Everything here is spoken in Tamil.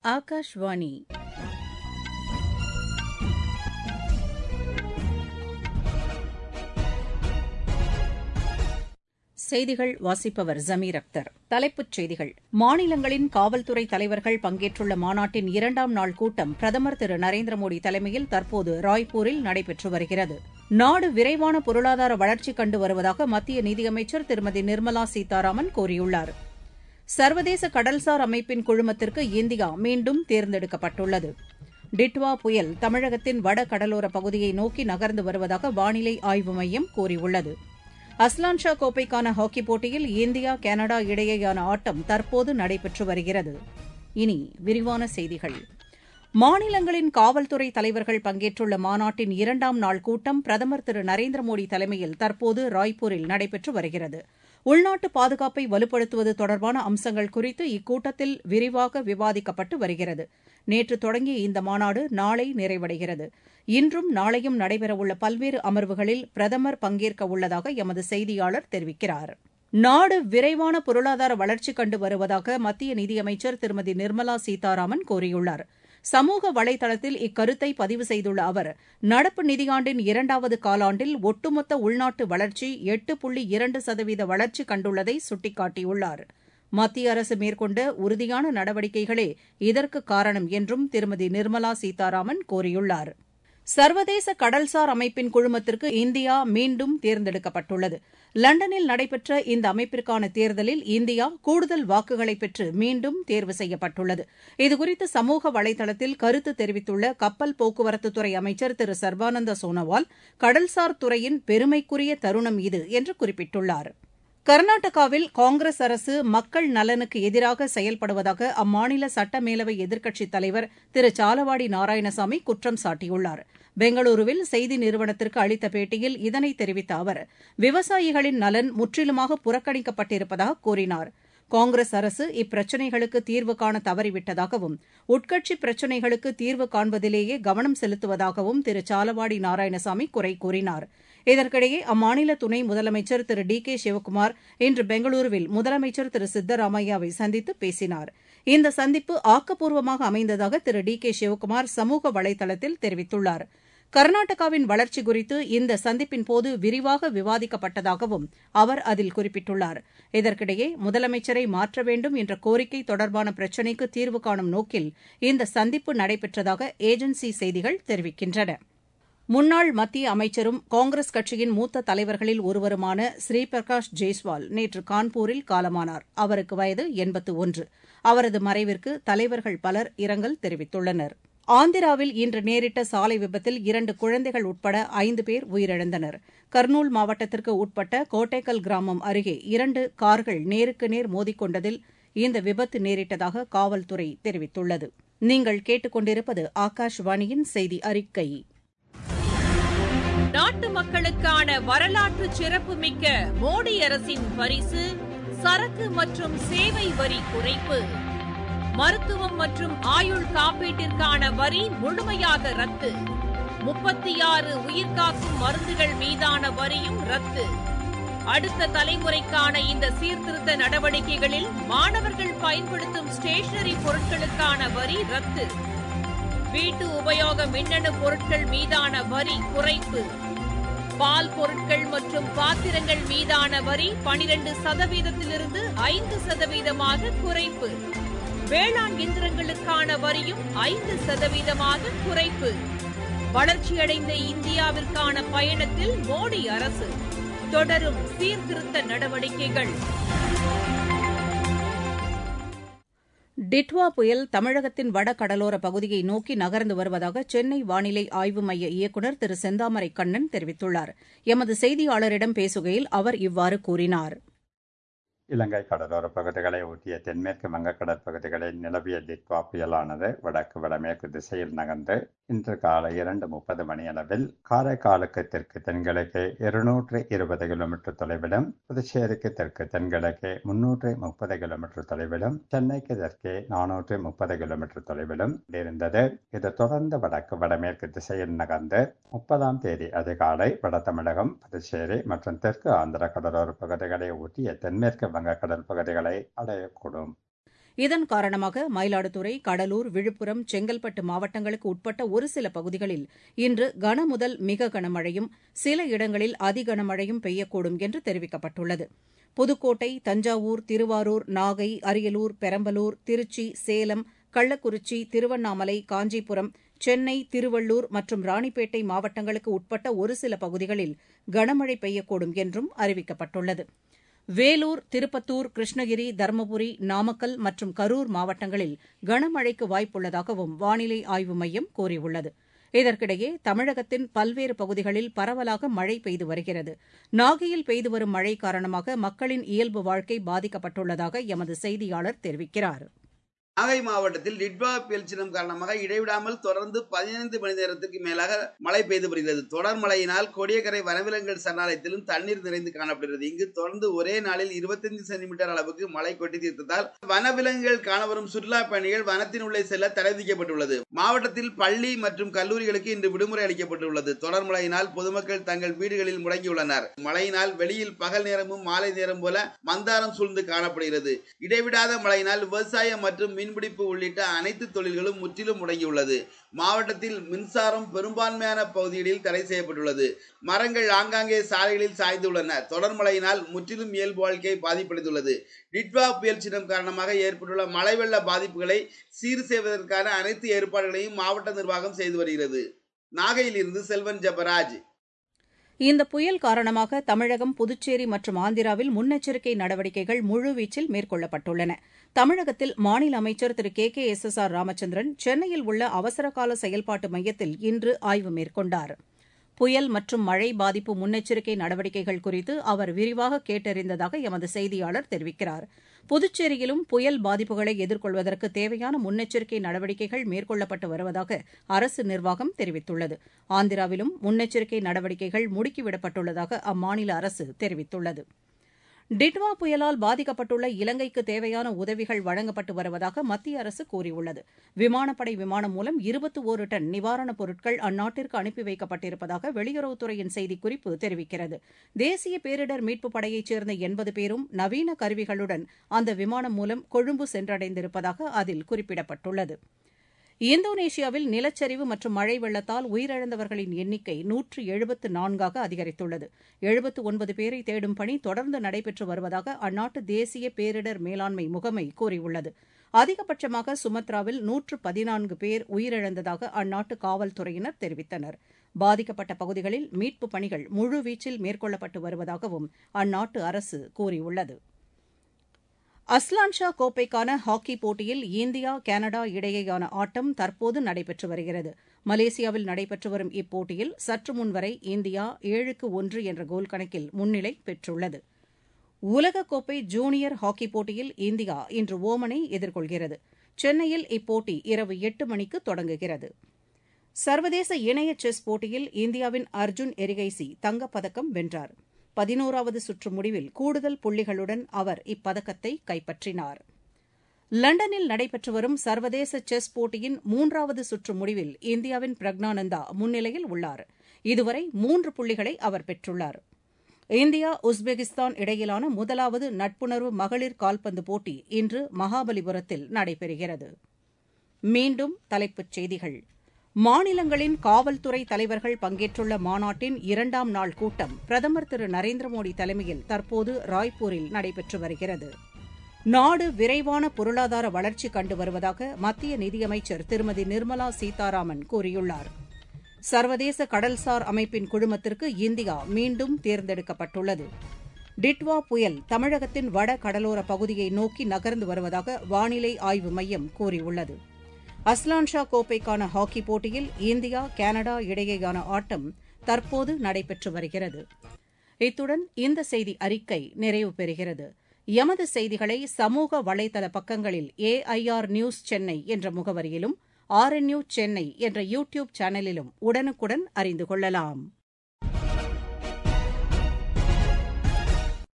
ஆகாஷ்வாணி செய்திகள் வாசிப்பவர் ஜமீர் அக்தர் தலைப்புச் செய்திகள் மாநிலங்களின் காவல்துறை தலைவர்கள் பங்கேற்றுள்ள மாநாட்டின் இரண்டாம் நாள் கூட்டம் பிரதமர் திரு நரேந்திர மோடி தலைமையில் தற்போது ராய்ப்பூரில் நடைபெற்று வருகிறது நாடு விரைவான பொருளாதார வளர்ச்சி கண்டு வருவதாக மத்திய நிதியமைச்சர் திருமதி நிர்மலா சீதாராமன் கூறியுள்ளார் சர்வதேச கடல்சார் அமைப்பின் குழுமத்திற்கு இந்தியா மீண்டும் தேர்ந்தெடுக்கப்பட்டுள்ளது டிட்வா புயல் தமிழகத்தின் வட கடலோரப் பகுதியை நோக்கி நகர்ந்து வருவதாக வானிலை ஆய்வு மையம் கூறியுள்ளது அஸ்லான் ஷா கோப்பைக்கான ஹாக்கிப் போட்டியில் இந்தியா கனடா இடையேயான ஆட்டம் தற்போது நடைபெற்று வருகிறது இனி விரிவான செய்திகள் மாநிலங்களின் காவல்துறை தலைவர்கள் பங்கேற்றுள்ள மாநாட்டின் இரண்டாம் நாள் கூட்டம் பிரதமர் திரு நரேந்திர மோடி தலைமையில் தற்போது ராய்ப்பூரில் நடைபெற்று வருகிறது உள்நாட்டு பாதுகாப்பை வலுப்படுத்துவது தொடர்பான அம்சங்கள் குறித்து இக்கூட்டத்தில் விரிவாக விவாதிக்கப்பட்டு வருகிறது நேற்று தொடங்கிய இந்த மாநாடு நாளை நிறைவடைகிறது இன்றும் நாளையும் நடைபெறவுள்ள பல்வேறு அமர்வுகளில் பிரதமர் பங்கேற்க உள்ளதாக எமது செய்தியாளர் தெரிவிக்கிறார் நாடு விரைவான பொருளாதார வளர்ச்சி கண்டு வருவதாக மத்திய நிதியமைச்சர் திருமதி நிர்மலா சீதாராமன் கூறியுள்ளார் சமூக வலைதளத்தில் இக்கருத்தை பதிவு செய்துள்ள அவர் நடப்பு நிதியாண்டின் இரண்டாவது காலாண்டில் ஒட்டுமொத்த உள்நாட்டு வளர்ச்சி எட்டு புள்ளி இரண்டு சதவீத வளர்ச்சி கண்டுள்ளதை சுட்டிக்காட்டியுள்ளார் மத்திய அரசு மேற்கொண்ட உறுதியான நடவடிக்கைகளே இதற்கு காரணம் என்றும் திருமதி நிர்மலா சீதாராமன் கூறியுள்ளார் சர்வதேச கடல்சார் அமைப்பின் குழுமத்திற்கு இந்தியா மீண்டும் தேர்ந்தெடுக்கப்பட்டுள்ளது லண்டனில் நடைபெற்ற இந்த அமைப்பிற்கான தேர்தலில் இந்தியா கூடுதல் வாக்குகளை பெற்று மீண்டும் தேர்வு செய்யப்பட்டுள்ளது இதுகுறித்து சமூக வலைதளத்தில் கருத்து தெரிவித்துள்ள கப்பல் போக்குவரத்துத்துறை அமைச்சர் திரு சர்பானந்த சோனோவால் கடல்சார் துறையின் பெருமைக்குரிய தருணம் இது என்று குறிப்பிட்டுள்ளார் கர்நாடகாவில் காங்கிரஸ் அரசு மக்கள் நலனுக்கு எதிராக செயல்படுவதாக அம்மாநில சட்ட மேலவை எதிர்க்கட்சித் தலைவர் திரு சாலவாடி நாராயணசாமி குற்றம் சாட்டியுள்ளார் பெங்களூருவில் செய்தி நிறுவனத்திற்கு அளித்த பேட்டியில் இதனை தெரிவித்த அவர் விவசாயிகளின் நலன் முற்றிலுமாக புறக்கணிக்கப்பட்டிருப்பதாக கூறினார் காங்கிரஸ் அரசு இப்பிரச்சினைகளுக்கு தீர்வு காண தவறிவிட்டதாகவும் உட்கட்சி பிரச்சினைகளுக்கு தீர்வு காண்பதிலேயே கவனம் செலுத்துவதாகவும் திரு சாலவாடி நாராயணசாமி குறை கூறினார் இதற்கிடையே அம்மாநில துணை முதலமைச்சர் திரு டி கே சிவக்குமார் இன்று பெங்களூருவில் முதலமைச்சர் திரு சித்தராமையாவை சந்தித்து பேசினார் இந்த சந்திப்பு ஆக்கப்பூர்வமாக அமைந்ததாக திரு டி கே சிவக்குமார் சமூக வலைதளத்தில் தெரிவித்துள்ளார் கர்நாடகாவின் வளர்ச்சி குறித்து இந்த சந்திப்பின்போது விரிவாக விவாதிக்கப்பட்டதாகவும் அவர் அதில் குறிப்பிட்டுள்ளார் இதற்கிடையே முதலமைச்சரை மாற்ற வேண்டும் என்ற கோரிக்கை தொடர்பான பிரச்சினைக்கு தீர்வு காணும் நோக்கில் இந்த சந்திப்பு நடைபெற்றதாக ஏஜென்சி செய்திகள் தெரிவிக்கின்றன முன்னாள் மத்திய அமைச்சரும் காங்கிரஸ் கட்சியின் மூத்த தலைவர்களில் ஒருவருமான ஸ்ரீபிரகாஷ் ஜெய்ஸ்வால் நேற்று கான்பூரில் காலமானார் அவருக்கு வயது எண்பத்து ஒன்று அவரது மறைவிற்கு தலைவர்கள் பலர் இரங்கல் தெரிவித்துள்ளனர் ஆந்திராவில் இன்று நேரிட்ட சாலை விபத்தில் இரண்டு குழந்தைகள் உட்பட ஐந்து பேர் உயிரிழந்தனர் கர்னூல் மாவட்டத்திற்கு உட்பட்ட கோட்டைக்கல் கிராமம் அருகே இரண்டு கார்கள் நேருக்கு நேர் மோதிக்கொண்டதில் இந்த விபத்து நேரிட்டதாக காவல்துறை தெரிவித்துள்ளது நீங்கள் கேட்டுக்கொண்டிருப்பது ஆகாஷ்வாணியின் செய்தி அறிக்கை நாட்டு மக்களுக்கான வரலாற்று சிறப்புமிக்க மோடி அரசின் பரிசு சரக்கு மற்றும் சேவை வரி குறைப்பு மருத்துவம் மற்றும் ஆயுள் காப்பீட்டிற்கான வரி முழுமையாக ரத்து முப்பத்தி ஆறு உயிர்காக்கும் மருந்துகள் மீதான வரியும் ரத்து அடுத்த தலைமுறைக்கான இந்த சீர்திருத்த நடவடிக்கைகளில் மாணவர்கள் பயன்படுத்தும் ஸ்டேஷனரி பொருட்களுக்கான வரி ரத்து வீட்டு உபயோக மின்னணு பொருட்கள் மீதான வரி குறைப்பு பால் பொருட்கள் மற்றும் பாத்திரங்கள் மீதான வரி பனிரெண்டு சதவீதத்திலிருந்து ஐந்து சதவீதமாக குறைப்பு வேளாண் இயந்திரங்களுக்கான வரியும் ஐந்து சதவீதமாக குறைப்பு வளர்ச்சியடைந்த இந்தியாவிற்கான பயணத்தில் மோடி அரசு தொடரும் சீர்திருத்த நடவடிக்கைகள் டிட்வா புயல் தமிழகத்தின் வட கடலோர பகுதியை நோக்கி நகர்ந்து வருவதாக சென்னை வானிலை ஆய்வு மைய இயக்குநர் திரு செந்தாமரை கண்ணன் தெரிவித்துள்ளார் எமது செய்தியாளரிடம் பேசுகையில் அவர் இவ்வாறு கூறினார் இலங்கை கடலோர பகுதிகளை ஒட்டிய தென்மேற்கு வங்கக்கடல் பகுதிகளில் நிலவிய டிட்வா புயலானது வடக்கு வடமேற்கு திசையில் நகர்ந்து இன்று காலை இரண்டு முப்பது மணியளவில் காரைக்காலுக்கு தெற்கு தென்கிழக்கே இருநூற்று இருபது கிலோமீட்டர் தொலைவிலும் புதுச்சேரிக்கு தெற்கு தென்கிழக்கே முன்னூற்று முப்பது கிலோமீட்டர் தொலைவிலும் சென்னைக்கு தெற்கே நானூற்று முப்பது கிலோமீட்டர் தொலைவிலும் இருந்தது இது தொடர்ந்து வடக்கு வடமேற்கு திசையில் நகர்ந்து முப்பதாம் தேதி அதிகாலை வட தமிழகம் புதுச்சேரி மற்றும் தெற்கு ஆந்திர கடலோர பகுதிகளை ஒட்டிய தென்மேற்கு வங்கக்கடல் பகுதிகளை அடையக்கூடும் இதன் காரணமாக மயிலாடுதுறை கடலூர் விழுப்புரம் செங்கல்பட்டு மாவட்டங்களுக்கு உட்பட்ட ஒரு சில பகுதிகளில் இன்று கனமுதல் மிக கனமழையும் சில இடங்களில் அதிகனமழையும் பெய்யக்கூடும் என்று தெரிவிக்கப்பட்டுள்ளது புதுக்கோட்டை தஞ்சாவூர் திருவாரூர் நாகை அரியலூர் பெரம்பலூர் திருச்சி சேலம் கள்ளக்குறிச்சி திருவண்ணாமலை காஞ்சிபுரம் சென்னை திருவள்ளூர் மற்றும் ராணிப்பேட்டை மாவட்டங்களுக்கு உட்பட்ட ஒரு சில பகுதிகளில் கனமழை பெய்யக்கூடும் என்றும் அறிவிக்கப்பட்டுள்ளது வேலூர் திருப்பத்தூர் கிருஷ்ணகிரி தருமபுரி நாமக்கல் மற்றும் கரூர் மாவட்டங்களில் கனமழைக்கு வாய்ப்புள்ளதாகவும் வானிலை ஆய்வு மையம் கூறியுள்ளது இதற்கிடையே தமிழகத்தின் பல்வேறு பகுதிகளில் பரவலாக மழை பெய்து வருகிறது நாகையில் பெய்து வரும் மழை காரணமாக மக்களின் இயல்பு வாழ்க்கை பாதிக்கப்பட்டுள்ளதாக எமது செய்தியாளர் தெரிவிக்கிறார் நாகை மாவட்டத்தில் டிட்வா புயல் காரணமாக இடைவிடாமல் தொடர்ந்து பதினைந்து மணி நேரத்துக்கு மேலாக மழை பெய்து வருகிறது தொடர் மழையினால் கொடியக்கரை வனவிலங்குகள் சரணாலயத்திலும் தண்ணீர் நிறைந்து காணப்படுகிறது இங்கு தொடர்ந்து ஒரே நாளில் இருபத்தைந்து சென்டிமீட்டர் அளவுக்கு மழை கொட்டி தீர்த்ததால் வனவிலங்குகள் காணவரும் சுற்றுலா பயணிகள் வனத்தின் உள்ளே செல்ல தடை விதிக்கப்பட்டுள்ளது மாவட்டத்தில் பள்ளி மற்றும் கல்லூரிகளுக்கு இன்று விடுமுறை அளிக்கப்பட்டுள்ளது தொடர் மழையினால் பொதுமக்கள் தங்கள் வீடுகளில் முடங்கியுள்ளனர் மழையினால் வெளியில் பகல் நேரமும் மாலை நேரம் போல மந்தாரம் சூழ்ந்து காணப்படுகிறது இடைவிடாத மழையினால் விவசாயம் மற்றும் மீன்பிடிப்பு உள்ளிட்ட அனைத்து தொழில்களும் முற்றிலும் முடங்கியுள்ளது மாவட்டத்தில் மின்சாரம் பெரும்பான்மையான பகுதிகளில் தடை செய்யப்பட்டுள்ளது மரங்கள் ஆங்காங்கே சாலைகளில் சாய்ந்துள்ளன தொடர் மழையினால் முற்றிலும் இயல்பு வாழ்க்கை பாதிப்படைந்துள்ளது டிட்வா புயல் சின்னம் காரணமாக ஏற்பட்டுள்ள மழை வெள்ள பாதிப்புகளை சீர் செய்வதற்கான அனைத்து ஏற்பாடுகளையும் மாவட்ட நிர்வாகம் செய்து வருகிறது நாகையிலிருந்து செல்வன் ஜபராஜ் இந்த புயல் காரணமாக தமிழகம் புதுச்சேரி மற்றும் ஆந்திராவில் முன்னெச்சரிக்கை நடவடிக்கைகள் முழுவீச்சில் மேற்கொள்ளப்பட்டுள்ளன தமிழகத்தில் மாநில அமைச்சர் Thiru K K S S R Ramachandran சென்னையில் உள்ள அவசரகால செயல்பாட்டு மையத்தில் இன்று ஆய்வு மேற்கொண்டார் புயல் மற்றும் மழை பாதிப்பு முன்னெச்சரிக்கை நடவடிக்கைகள் குறித்து அவர் விரிவாக கேட்டறிந்ததாக எமது செய்தியாளர் தெரிவிக்கிறார் புதுச்சேரியிலும் புயல் பாதிப்புகளை எதிர்கொள்வதற்கு தேவையான முன்னெச்சரிக்கை நடவடிக்கைகள் மேற்கொள்ளப்பட்டு வருவதாக அரசு நிர்வாகம் தெரிவித்துள்ளது ஆந்திராவிலும் முன்னெச்சரிக்கை நடவடிக்கைகள் முடுக்கிவிடப்பட்டுள்ளதாக அம்மாநில அரசு தெரிவித்துள்ளது டிட்வா புயலால் பாதிக்கப்பட்டுள்ள இலங்கைக்கு தேவையான உதவிகள் வழங்கப்பட்டு வருவதாக மத்திய அரசு கூறியுள்ளது விமானப்படை விமானம் மூலம் இருபத்தி ஒரு டன் நிவாரணப் பொருட்கள் அந்நாட்டிற்கு அனுப்பி வைக்கப்பட்டிருப்பதாக வெளியுறவுத்துறையின் செய்திக்குறிப்பு தெரிவிக்கிறது தேசிய பேரிடர் மீட்புப் படையைச் சேர்ந்த எண்பது பேரும் நவீன கருவிகளுடன் அந்த விமானம் மூலம் கொழும்பு சென்றடைந்திருப்பதாக அதில் குறிப்பிடப்பட்டுள்ளது இந்தோனேஷியாவில் நிலச்சரிவு மற்றும் மழை வெள்ளத்தால் உயிரிழந்தவர்களின் எண்ணிக்கை நூற்று எழுபத்து நான்காக அதிகரித்துள்ளது எழுபத்து ஒன்பது பேரை தேடும் பணி தொடர்ந்து நடைபெற்று வருவதாக அந்நாட்டு தேசிய பேரிடர் மேலாண்மை முகமை கூறியுள்ளது அதிகபட்சமாக சுமத்ராவில் நூற்று பதினான்கு பேர் உயிரிழந்ததாக அந்நாட்டு காவல்துறையினர் தெரிவித்தனர் பாதிக்கப்பட்ட பகுதிகளில் மீட்புப் பணிகள் முழுவீச்சில் மேற்கொள்ளப்பட்டு வருவதாகவும் அந்நாட்டு அரசு கூறியுள்ளது அஸ்லான்ஷா கோப்பைக்கான ஹாக்கி போட்டியில் இந்தியா கனடா இடையேயான ஆட்டம் தற்போது நடைபெற்று வருகிறது மலேசியாவில் நடைபெற்று வரும் இப்போட்டியில் சற்று முன்வரை இந்தியா ஏழுக்கு ஒன்று என்ற கோல் கணக்கில் முன்னிலை பெற்றுள்ளது உலகக்கோப்பை ஜூனியர் ஹாக்கி போட்டியில் இந்தியா இன்று ஓமனை எதிர்கொள்கிறது சென்னையில் இப்போட்டி இரவு எட்டு மணிக்கு தொடங்குகிறது சர்வதேச இணைய செஸ் போட்டியில் இந்தியாவின் அர்ஜுன் எரிகைசி தங்கப்பதக்கம் வென்றார் பதினோராவது சுற்று முடிவில் கூடுதல் புள்ளிகளுடன் அவர் இப்பதக்கத்தை கைப்பற்றினார் லண்டனில் நடைபெற்று வரும் சர்வதேச செஸ் போட்டியின் மூன்றாவது சுற்று முடிவில் இந்தியாவின் பிரக்னானந்தா முன்னிலையில் உள்ளார் இதுவரை மூன்று புள்ளிகளை அவர் பெற்றுள்ளார் இந்தியா உஸ்பெகிஸ்தான் இடையிலான முதலாவது நட்புணர்வு மகளிர் கால்பந்து போட்டி இன்று மகாபலிபுரத்தில் நடைபெறுகிறது மீண்டும் தலைப்புச் செய்திகள் மாநிலங்களின் காவல்துறை தலைவர்கள் பங்கேற்றுள்ள மாநாட்டின் இரண்டாம் நாள் கூட்டம் பிரதமர் திரு நரேந்திர மோடி தலைமையில் தற்போது ராய்ப்பூரில் நடைபெற்று வருகிறது நாடு விரைவான பொருளாதார வளர்ச்சி கண்டு வருவதாக மத்திய நிதியமைச்சர் திருமதி நிர்மலா சீதாராமன் கூறியுள்ளார் சர்வதேச கடல்சார் அமைப்பின் குழுமத்திற்கு இந்தியா மீண்டும் தேர்ந்தெடுக்கப்பட்டுள்ளது டிட்வா புயல் தமிழகத்தின் வட கடலோர பகுதியை நோக்கி நகர்ந்து வருவதாக வானிலை ஆய்வு மையம் கூறியுள்ளது அஸ்லான்ஷா கோப்பைக்கான ஹாக்கி போட்டியில் இந்தியா கனடா இடையேயான ஆட்டம் தற்போது நடைபெற்று வருகிறது இத்துடன் இந்த செய்தி அறிக்கை நிறைவு பெறுகிறது எமது செய்திகளை சமூக வலைதள பக்கங்களில் ஏஐஆர் நியூஸ் சென்னை என்ற முகவரியிலும் ஆர்என்யூ சென்னை என்ற யூ டியூப் சேனலிலும் உடனுக்குடன் அறிந்து கொள்ளலாம்